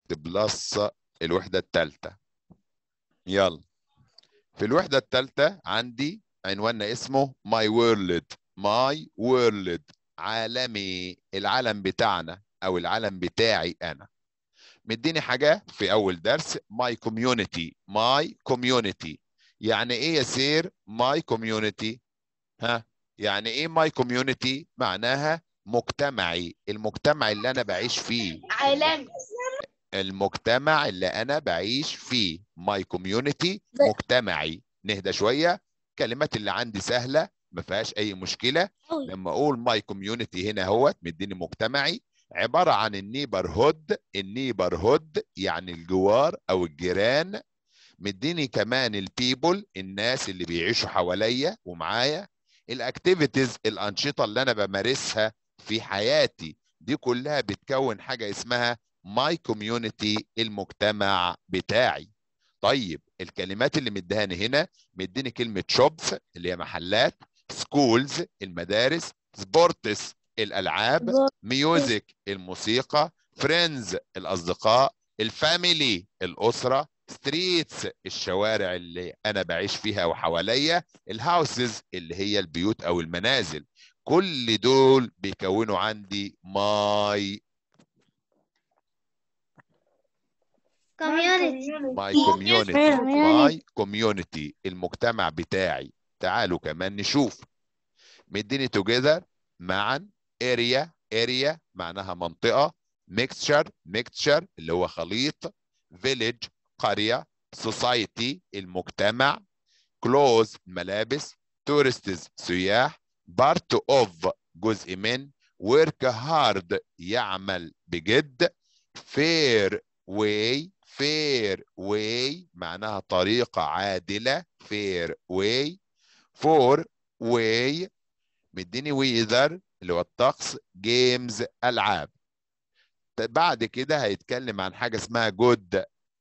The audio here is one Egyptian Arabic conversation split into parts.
بلس الوحدة الثالثة يلا في الوحدة الثالثة عندي عنواننا اسمه ماي وورلد ماي وورلد عالمي العالم بتاعنا او العالم بتاعي انا مديني حاجة في اول درس ماي كوميونتي ماي كوميونتي يعني ايه يا سير ماي كوميونتي ها يعني ايه ماي كوميونتي معناها مجتمعي المجتمع اللي انا بعيش فيه عالمي المجتمع اللي انا بعيش فيه ماي كوميونتي مجتمعي نهدى شويه الكلمات اللي عندي سهله ما فيهاش اي مشكله أوي. لما اقول ماي كوميونتي هنا اهوت مديني مجتمعي عباره عن النيبر هود النيبر هود يعني الجوار او الجيران مديني كمان البيبل الناس اللي بيعيشوا حواليا ومعايا الاكتيفيتيز الانشطه اللي انا بمارسها في حياتي دي كلها بتكون حاجه اسمها ماي كوميونتي المجتمع بتاعي طيب الكلمات اللي مديهاني هنا مديني كلمه شوبس اللي هي محلات سكولز المدارس سبورتس الالعاب ميوزك الموسيقى فريندز الاصدقاء الفاميلي الاسره ستريتس الشوارع اللي انا بعيش فيها وحواليا الهاوسز اللي هي البيوت او المنازل كل دول بيكونوا عندي ماي كوميونتي ماي كوميونتي ماي كوميونتي المجتمع بتاعي تعالوا كمان نشوف مديني توجذر معا اريا اريا معناها منطقه ميكستشر ميكستشر اللي هو خليط فيليج قريه سوسايتي المجتمع كلوز ملابس تورستز سياح بارت اوف جزء من ورك هارد يعمل بجد فير واي فير واي معناها طريقة عادلة فير واي فور واي مديني ويذر اللي هو الطقس جيمز ألعاب بعد كده هيتكلم عن حاجة اسمها جود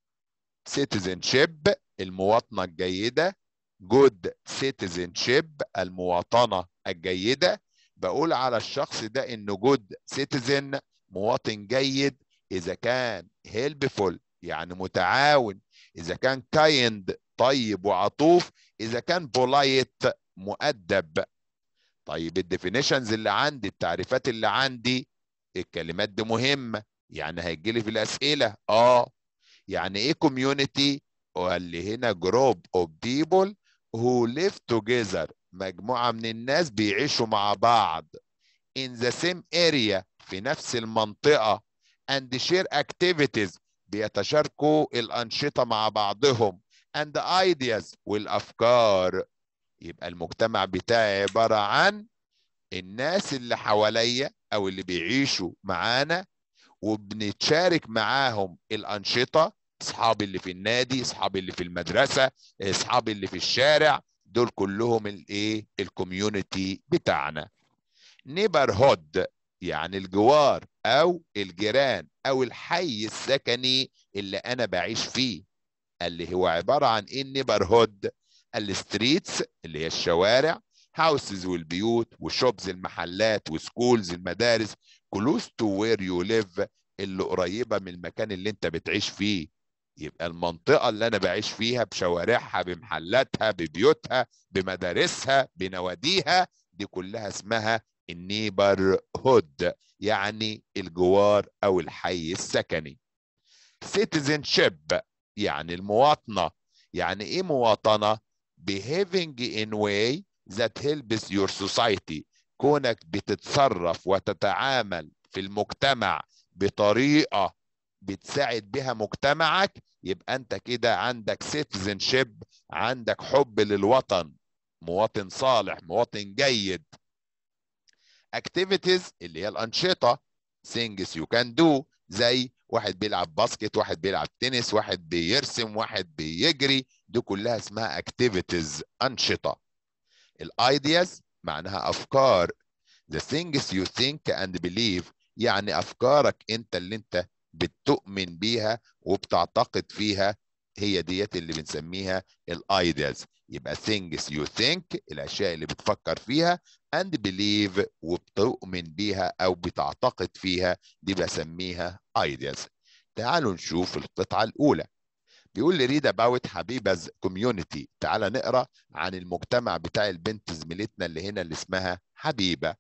citizenship المواطنة الجيدة جود citizenship المواطنة الجيدة بقول على الشخص ده انه جود citizen مواطن جيد اذا كان helpful يعني متعاون اذا كان kind طيب وعطوف اذا كان polite مؤدب طيب الديفينيشنز اللي عندي التعريفات اللي عندي الكلمات دي مهمة يعني هيجي لي في الأسئلة اه يعني ايه community واللي هنا group of people who live together مجموعة من الناس بيعيشوا مع بعض in the same area في نفس المنطقة and share activities بيتشاركوا الأنشطة مع بعضهم and ideas والأفكار يبقى المجتمع بتاعي عبارة عن الناس اللي حواليا أو اللي بيعيشوا معانا وبنتشارك معاهم الأنشطة أصحابي اللي في النادي أصحابي اللي في المدرسة أصحابي اللي في الشارع دول كلهم الايه الكوميونتي بتاعنا نيبر هود يعني الجوار او الجيران او الحي السكني اللي انا بعيش فيه اللي هو عباره عن ايه النيبر هود الستريتس اللي هي الشوارع هاوسز والبيوت وشوبز المحلات وسكولز المدارس كلوز تو وير يو ليف اللي قريبه من المكان اللي انت بتعيش فيه يبقى المنطقة اللي أنا بعيش فيها بشوارعها بمحلاتها ببيوتها بمدارسها بنواديها دي كلها اسمها النيبر هود يعني الجوار أو الحي السكني citizenship يعني المواطنة يعني إيه مواطنة behaving in way that helps your society كونك بتتصرف وتتعامل في المجتمع بطريقة بتساعد بها مجتمعك يبقى انت كده عندك citizenship عندك حب للوطن مواطن صالح مواطن جيد activities اللي هي الأنشطة things you can do زي واحد بيلعب باسكت واحد بيلعب تنس واحد بيرسم واحد بيجري دي كلها اسمها activities أنشطة الايدياز معناها أفكار the things you think and believe يعني أفكارك أنت اللي أنت بتؤمن بيها وبتعتقد فيها هي ديت اللي بنسميها الايدياز يبقى things you think الاشياء اللي بتفكر فيها and believe وبتؤمن بيها او بتعتقد فيها دي بسميها ideas تعالوا نشوف القطعة الأولى بيقول لي read about حبيبة community تعال نقرأ عن المجتمع بتاع البنت زميلتنا اللي هنا اللي اسمها حبيبة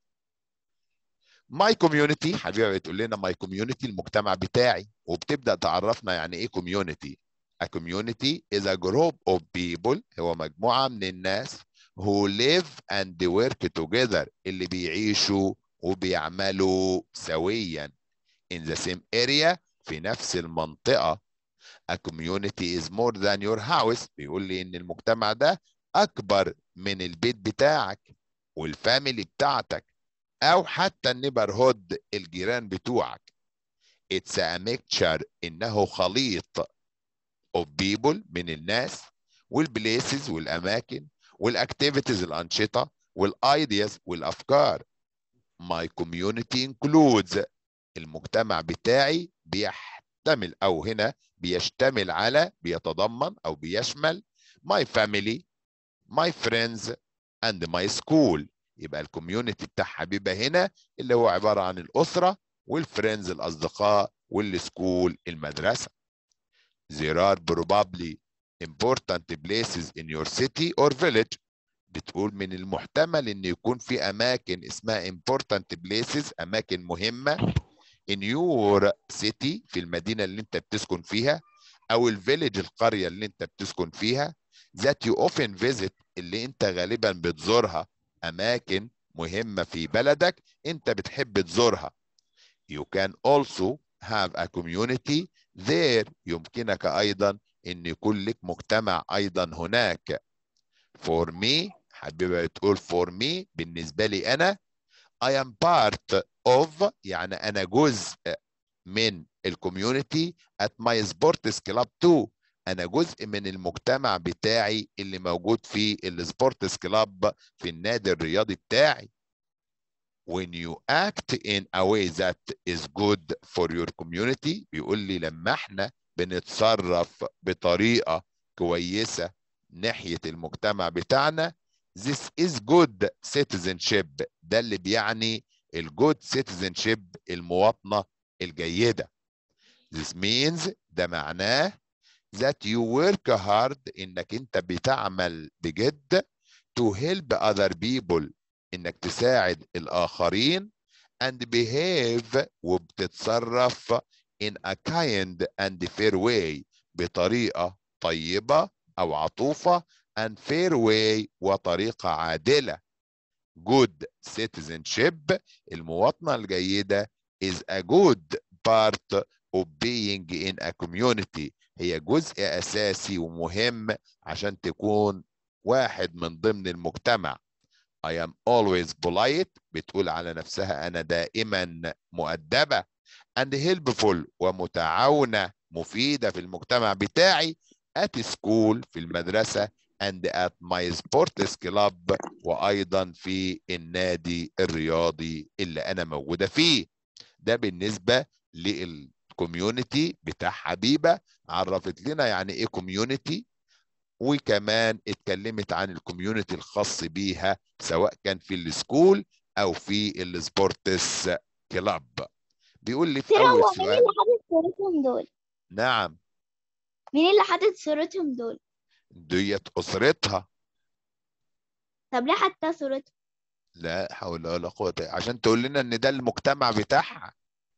ماي كوميونتي حبيبه بتقول لنا ماي كوميونتي المجتمع بتاعي وبتبدا تعرفنا يعني ايه كوميونتي A community is a group of people هو مجموعة من الناس who live and work together اللي بيعيشوا وبيعملوا سويا in the same area في نفس المنطقة A community is more than your house بيقول لي إن المجتمع ده أكبر من البيت بتاعك والفاميلي بتاعتك أو حتى النيبرهود الجيران بتوعك It's a mixture إنه خليط of people من الناس والبليسز والأماكن والأكتيفيتيز الأنشطة والأيدياز والأفكار My community includes المجتمع بتاعي بيحتمل أو هنا بيشتمل على بيتضمن أو بيشمل my family my friends and my school يبقى الكوميونتي بتاع حبيبه هنا اللي هو عباره عن الاسره والفريندز الاصدقاء والسكول المدرسه there are probably important places in your city or village بتقول من المحتمل ان يكون في اماكن اسمها important places اماكن مهمه in your city في المدينه اللي انت بتسكن فيها او الفيليج القريه اللي انت بتسكن فيها that you often visit اللي انت غالبا بتزورها اماكن مهمه في بلدك انت بتحب تزورها you can also have a community there يمكنك ايضا ان يكون لك مجتمع ايضا هناك for me حبيبه بتقول for me بالنسبه لي انا I am part of يعني انا جزء من الكوميونتي at my sports club too انا جزء من المجتمع بتاعي اللي موجود في السبورتس كلاب في النادي الرياضي بتاعي when you act in a way that is good for your community بيقول لي لما احنا بنتصرف بطريقة كويسة ناحية المجتمع بتاعنا this is good citizenship ده اللي بيعني الجود citizenship المواطنة الجيدة this means ده معناه that you work hard انك انت بتعمل بجد to help other people انك تساعد الاخرين and behave وبتتصرف in a kind and fair way بطريقة طيبة او عطوفة and fair way وطريقة عادلة good citizenship المواطنة الجيدة is a good part of being in a community هي جزء أساسي ومهم عشان تكون واحد من ضمن المجتمع I am always polite بتقول على نفسها أنا دائما مؤدبة and helpful ومتعاونة مفيدة في المجتمع بتاعي at school في المدرسة and at my sports club وأيضا في النادي الرياضي اللي أنا موجودة فيه ده بالنسبة للكوميونتي بتاع حبيبة عرفت لنا يعني ايه كوميونتي وكمان اتكلمت عن الكوميونتي الخاص بيها سواء كان في السكول او في السبورتس كلاب بيقول لي في ترى هو اول مين سؤال اللي حاطط صورتهم دول؟ نعم مين اللي حاطط صورتهم دول؟ ديت اسرتها طب ليه حاطة صورتهم؟ لا حول ولا قوة إلا- عشان تقول لنا ان ده المجتمع بتاعها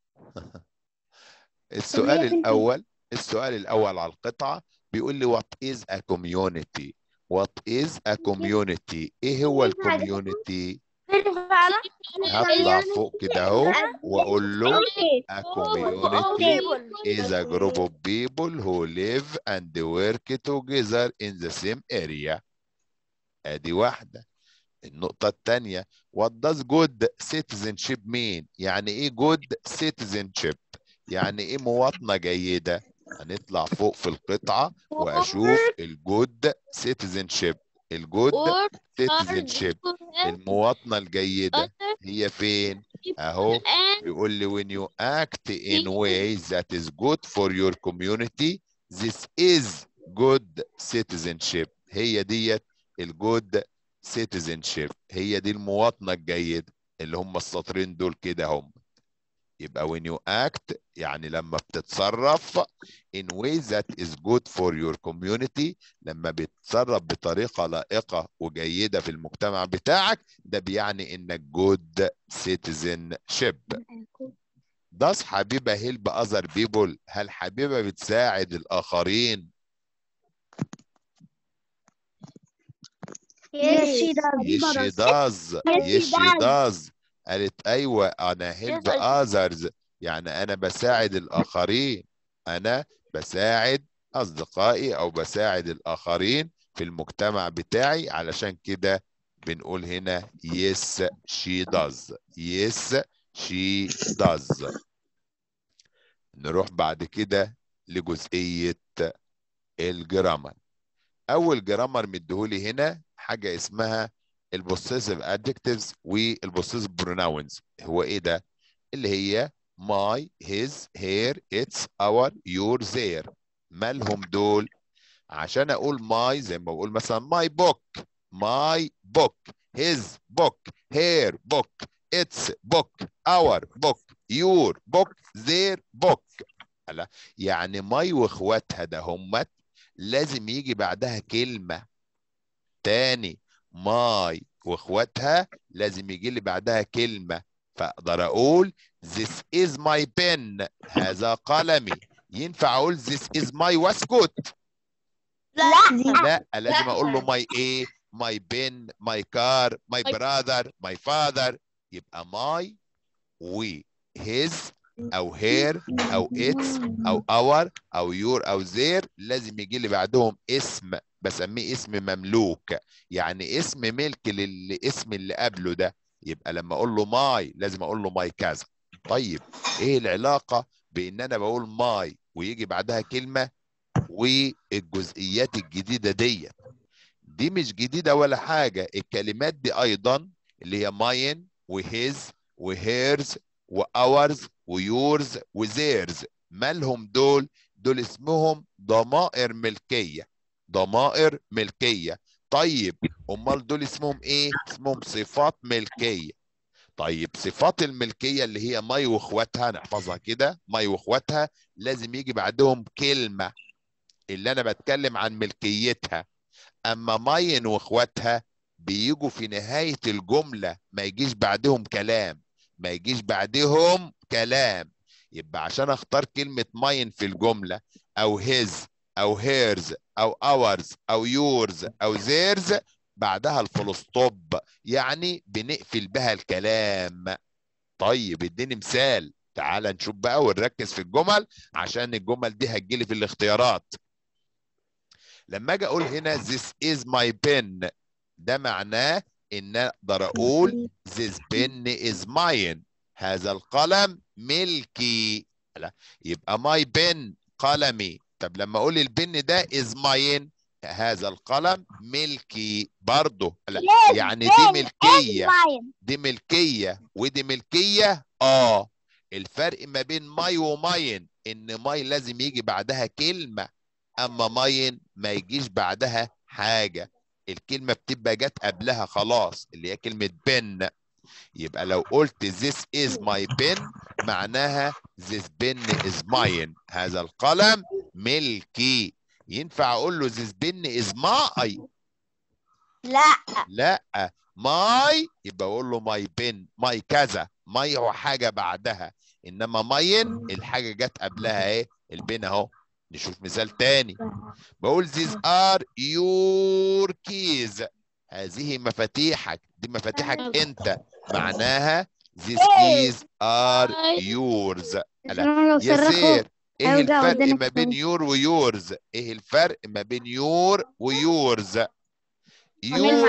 السؤال هي فين الاول السؤال الاول على القطعة بيقول لي what is a community what is a community ايه هو الكوميونتي فعلا هطلع فوق كده اهو واقول له a community is a group of people who live and work together in the same area ادي واحدة النقطة الثانية what does good citizenship mean يعني ايه good citizenship يعني ايه مواطنة جيدة هنطلع فوق في القطعة واشوف الجود citizenship الجود citizenship المواطنة الجيدة هي فين اهو بيقول لي when you act in ways that is good for your community this is good citizenship هي ديت الجود citizenship هي دي المواطنة الجيدة اللي هم السطرين دول كده هم يبقى when you act يعني لما بتتصرف in way that is good for your community لما بتتصرف بطريقة لائقة وجيدة في المجتمع بتاعك ده بيعني انك good citizenship Does حبيبة help other people هل حبيبة بتساعد الآخرين Yes, she Yes she does Yes she does قالت أيوة أنا help Yes, I others يعني أنا بساعد الآخرين أنا بساعد أصدقائي أو بساعد الآخرين في المجتمع بتاعي علشان كده بنقول هنا yes she does yes she does نروح بعد كده لجزئية الجرامر أول جرامر مديهولي هنا حاجة اسمها البوسيسيف adjectives والبوسيسيف pronouns هو إيه ده؟ اللي هي my, his, her, its, our, your, their مالهم دول؟ عشان أقول my زي ما بقول مثلا my book my book his book her book its book our book your book their book لا يعني ماي واخواتها ده همت لازم يجي بعدها كلمة تاني ماي واخواتها لازم يجي لي بعدها كلمة فاقدر اقول this is my pen هذا قلمي ينفع اقول this is my واسكت لا لا لازم اقول له my ايه my pen my car my brother my father يبقى my و his او her او its او our او your او their لازم يجي لي بعدهم اسم بسميه اسم مملوك يعني اسم ملك للاسم اللي قبله ده يبقى لما اقول له ماي لازم اقول له ماي كذا طيب ايه العلاقه بان انا بقول ماي ويجي بعدها كلمه والجزئيات الجديده ديت دي مش جديده ولا حاجه الكلمات دي ايضا اللي هي ماين وهيز وهيرز واورز ويورز وزيرز مالهم دول دول اسمهم ضمائر ملكيه ضمائر ملكيه طيب امال دول اسمهم ايه اسمهم صفات ملكيه طيب صفات الملكيه اللي هي ماي واخواتها نحفظها كده ماي واخواتها لازم يجي بعدهم كلمه اللي انا بتكلم عن ملكيتها اما ماين واخواتها بيجوا في نهايه الجمله ما يجيش بعدهم كلام ما يجيش بعدهم كلام يبقى عشان اختار كلمه ماين في الجمله او هيز او هيرز او اورز او يورز او زيرز بعدها الفلسطوب يعني بنقفل بها الكلام طيب اديني مثال تعال نشوف بقى ونركز في الجمل عشان الجمل دي هتجيلي في الاختيارات لما اجي اقول هنا this is my pen ده معناه ان اقدر اقول this pen is mine هذا القلم ملكي لا يبقى my pen قلمي طب لما اقول البن ده is mine هذا القلم ملكي برضه لا يعني دي ملكيه دي ملكيه ودي ملكيه اه الفرق ما بين ماي وماين ان ماي لازم يجي بعدها كلمه اما ماين ما يجيش بعدها حاجه الكلمه بتبقى جت قبلها خلاص اللي هي كلمه بن يبقى لو قلت this is my pen معناها this pen is mine هذا القلم ملكي ينفع اقول له this pen is my لا لا ماي يبقى اقول له ماي بن ماي كذا ماي هو حاجه بعدها انما ماين الحاجه جت قبلها ايه البن اهو نشوف مثال تاني بقول these are your keys هذه مفاتيحك دي مفاتيحك انت معناها these keys are yours لا يسير ايه هرجع الفرق قدامك ما بين تاني. يور ويورز ايه الفرق ما بين يور ويورز يور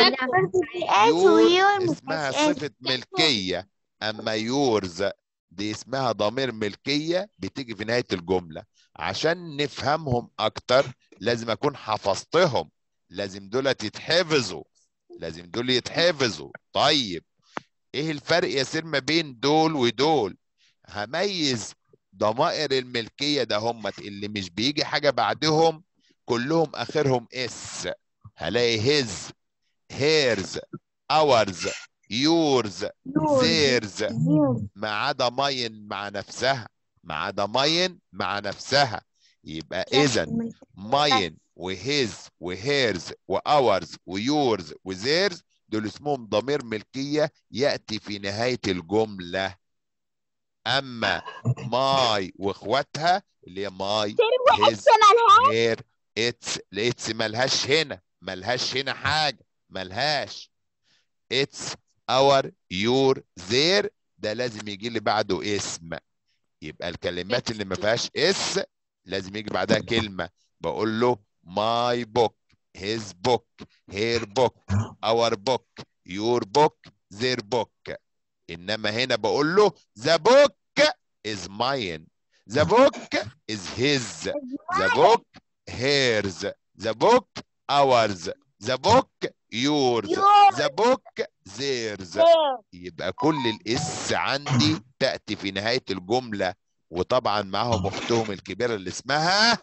يور اسمها صفة ملكية أما يورز دي اسمها ضمير ملكية بتيجي في نهاية الجملة عشان نفهمهم أكتر لازم أكون حفظتهم لازم دول يتحفظوا لازم دول يتحفظوا طيب إيه الفرق يا سير ما بين دول ودول هميز ضمائر الملكية ده همت اللي مش بيجي حاجة بعدهم كلهم آخرهم اس هلاقي his hers ours yours yours theirs yours ما عدا ماين مع نفسها ما عدا ماين مع نفسها يبقى اذا ماين وهيز وهيرز واورز ويورز وزيرز دول اسمهم ضمير ملكيه ياتي في نهايه الجمله اما ماي واخواتها اللي هي ماي هيز هير اتس اتس ملهاش هنا ملهاش هنا حاجه ملهاش اتس اور يور زير ده لازم يجي لي بعده اسم يبقى الكلمات اللي ما فيهاش اس لازم يجي بعدها كلمه بقول له ماي بوك هيز بوك هير بوك اور بوك يور بوك زير بوك انما هنا بقول له ذا بوك از ماين ذا بوك از هيز ذا بوك هيرز ذا بوك ours ذا بوك yours ذا بوك theirs يبقى كل الاس عندي تأتي في نهاية الجملة وطبعا معاهم اختهم الكبيرة اللي اسمها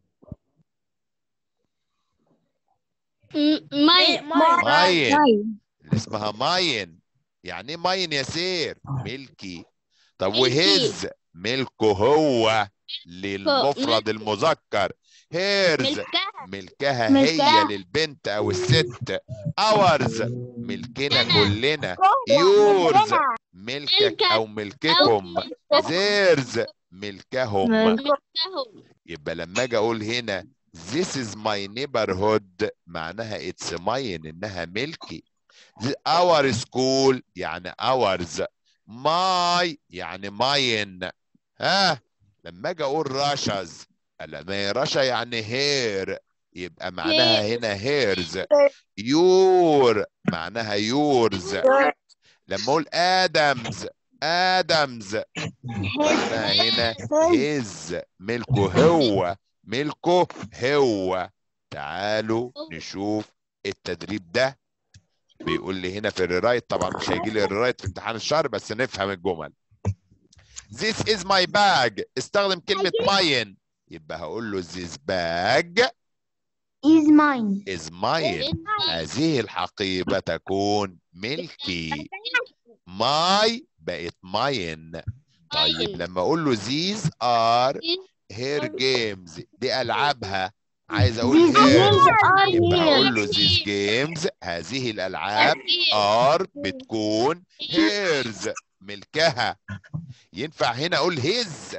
ماين ماين اللي اسمها ماين يعني ايه ماين يا سير ملكي طب ملكي. وهز ملكه هو للمفرد المذكر هيرز ملكها ملكها ملكها. هي للبنت او الست اورز ملكنا كلنا يورز ملكك ملكك او ملككم زيرز ملكهم ملكهم يبقى لما اجي اقول هنا this is my neighborhood معناها it's mine انها ملكي The- our school يعني ours my يعني mine ها لما اجي اقول رشز لما هي رشا يعني هير يبقى معناها هنا هيرز يور معناها يورز لما اقول ادمز ادمز معناها هنا هز ملكه هو ملكه هو تعالوا نشوف التدريب ده بيقول لي هنا في الريرايت طبعا مش هيجي لي الريرايت في امتحان الشهر بس نفهم الجمل This is my bag استخدم كلمة mine يبقى هقول له this bag is mine is mine هذه الحقيبة تكون ملكي my بقت mine طيب لما اقول له these are her games دي العابها عايز اقول These her games are يبقى هقول here له these games هذه الالعاب are بتكون hers ملكها ينفع هنا اقول his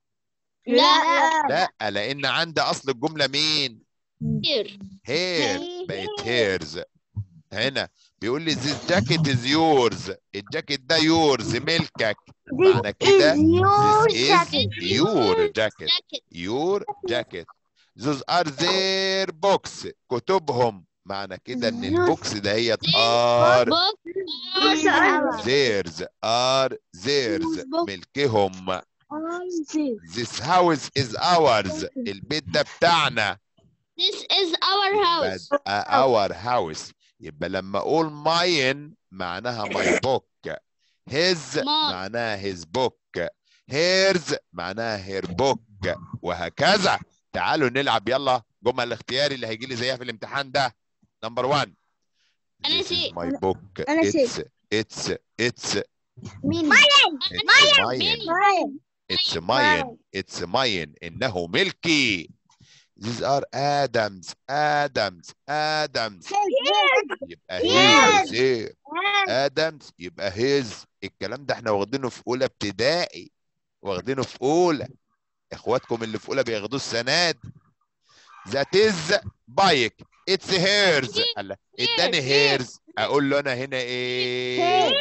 لا لا لان عندي اصل الجمله مين هير بقت هيرز هنا بيقول لي this jacket is yours الجاكيت ده yours ملكك معنى كده your this is jacket. your jacket your jacket those are their books كتبهم معنى كده ان البوكس ده هي are These are theirs are theirs ملكهم this house is ours البيت ده بتاعنا This is our house. يبقى our house يبقى لما اقول mine معناها my book his Ma- معناها his book hers معناها her book وهكذا تعالوا نلعب يلا جمل الاختياري اللي هيجي لي زيها في الامتحان ده نمبر 1 أنا This is سي. my book أنا سي. it's it's it's مين it's mine mine It's mine. It's mine. إنه ملكي. These are Adams. Adams. Adams. يبقى Yes. his. here. Adams يبقى his. الكلام ده احنا واخدينه في أولى ابتدائي. واخدينه في أولى. إخواتكم اللي في أولى بياخدوه السنة دي. That is bike. It's hers. الله. اداني hers. أقول له أنا هنا إيه؟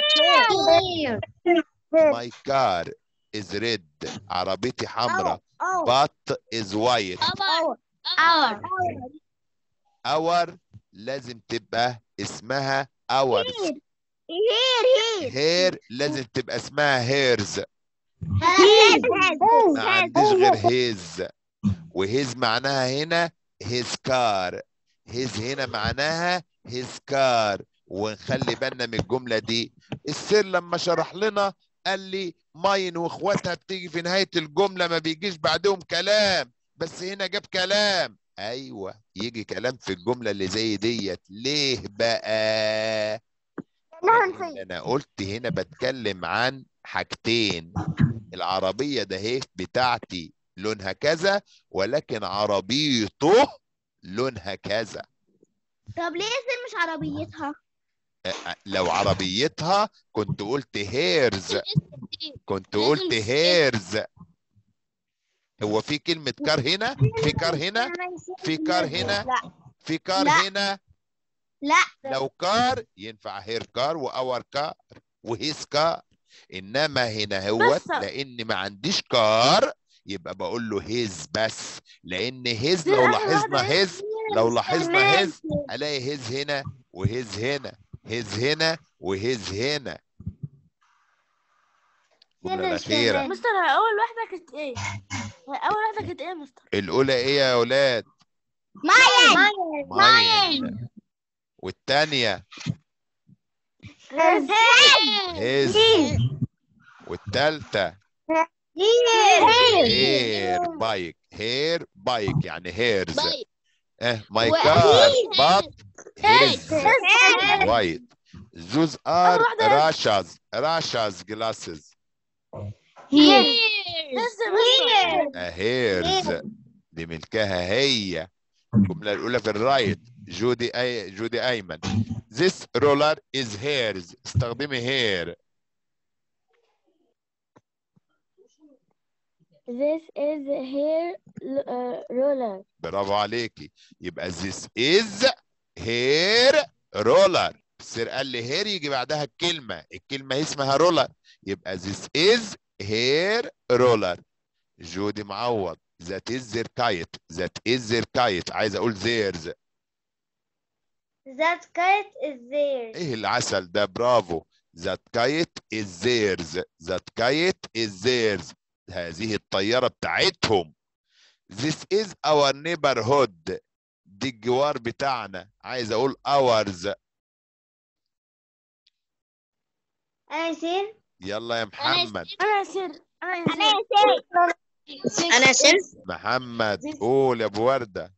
My car is red. عربيتي حمراء. But is white. Our. our اور لازم تبقى اسمها اورز here here هير لازم تبقى اسمها هيرز his ما عنديش غير هيز وهيز معناها هنا هيز كار هيز هنا معناها هيز كار ونخلي بالنا من الجملة دي السر لما شرح لنا قال لي ماين واخواتها بتيجي في نهاية الجملة ما بيجيش بعدهم كلام بس هنا جاب كلام ايوه يجي كلام في الجملة اللي زي ديت ليه بقى لأن انا قلت هنا بتكلم عن حاجتين العربية ده هي بتاعتي لونها كذا ولكن عربيته لونها كذا طب ليه اسم مش عربيتها أ- أ- لو عربيتها كنت قلت هيرز كنت لازم قلت تسأل. هيرز هو في كلمة كار هنا في كار هنا في كار هنا لا في كار لا. هنا لا لو كار ينفع هير كار واور كار وهيز كار انما هنا هو بس- لان ما عنديش كار يبقى بقول له هيز بس لان هيز دي لو آخر لاحظنا واحدة هيز لو لاحظنا هيز الاقي هيز هنا وهيز هنا هيز هنا وهيز هنا الجملة الأخيرة مستر اول واحده كانت ايه اول واحده كانت ايه يا مستر الأولى إيه يا أولاد؟ ماين ماين والتانية هيز والتالتة هير بايك هير بايك يعني هيرز باي اه ماي و- كار بات هيز. هيز وايت Those are واحدة Russia's Russia's glasses هير بس يا مستر a hairs دي ملكها هي الجملة الأولى في الرايت جودي أي جودي أيمن This roller is hairs استخدمي hair This is hair uh, roller. برافو عليكي يبقى this is hair roller السير قال لي hair يجي بعدها الكلمة الكلمة اسمها رولر يبقى this is hair roller جودي معوض that is their kite that is their kite عايز اقول theirs That kite is there. ايه العسل ده برافو that kite is theirs that kite is theirs هذه الطيارة بتاعتهم this is our neighborhood دي الجوار بتاعنا عايز اقول ours أنا ياسين يلا يا محمد أنا ياسر أنا أنا ياسر ياسين أنا ياسين محمد قول يا ابو وردة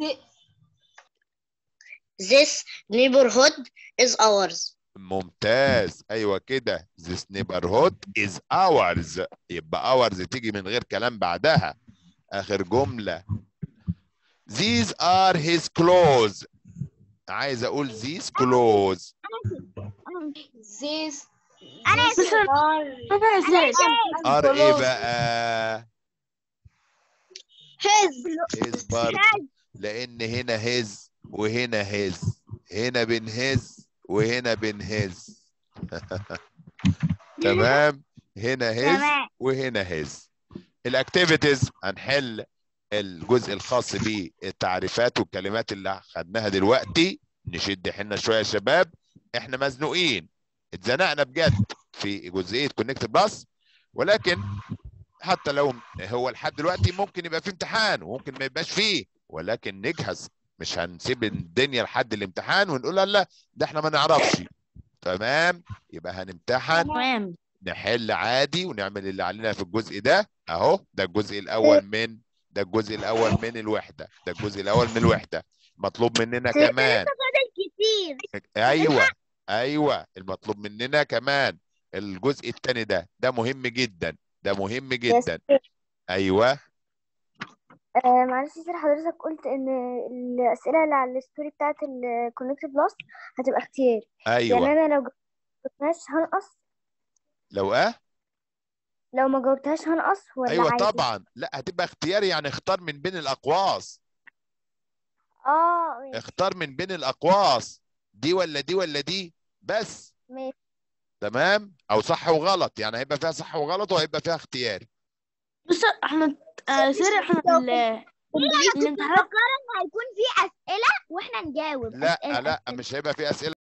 This neighborhood is ours. ممتاز ايوه كده this neighborhood is ours يبقى ours تيجي من غير كلام بعدها اخر جملة these are his clothes عايز اقول these clothes This أنا ياسين أنا ياسر are ايه بقى his his برضه لان هنا his وهنا his هنا بنهز وهنا بنهز تمام هنا his تمام وهنا هز الاكتيفيتيز هنحل الجزء الخاص بالتعريفات والكلمات اللي خدناها دلوقتي نشد حيلنا شويه يا شباب احنا مزنوقين اتزنقنا بجد في جزئيه كونكت بلس ولكن حتى لو هو لحد دلوقتي ممكن يبقى في امتحان وممكن ما يبقاش فيه ولكن نجهز مش هنسيب الدنيا لحد الامتحان ونقول لا لا ده احنا ما نعرفش تمام يبقى هنمتحن تمام نحل عادي ونعمل اللي علينا في الجزء ده اهو ده الجزء الاول من ده الجزء الاول من الوحده ده الجزء الاول من الوحده مطلوب مننا كمان كتير ايوه ايوه المطلوب مننا كمان الجزء الثاني ده ده مهم جدا ده مهم جدا ايوه آه معلش يا سير حضرتك قلت ان الاسئله اللي على الستوري بتاعت الكونكت بلس هتبقى اختيار يعني ايوه انا لو جاوبتهاش هنقص لو اه لو ما جاوبتهاش هنقص ولا ايوه عادي طبعا لا هتبقى اختياري يعني اختار من بين الاقواس اه ماشي اختار من بين الاقواس دي ولا دي ولا دي بس ماشي تمام او صح وغلط يعني هيبقى فيها صح وغلط وهيبقى فيها اختياري بص احنا آه، ياسر احنا ال- الامتحانات هيكون في أسئلة واحنا نجاوب لا أسئلة لا أسئلة. مش هيبقى في اسئله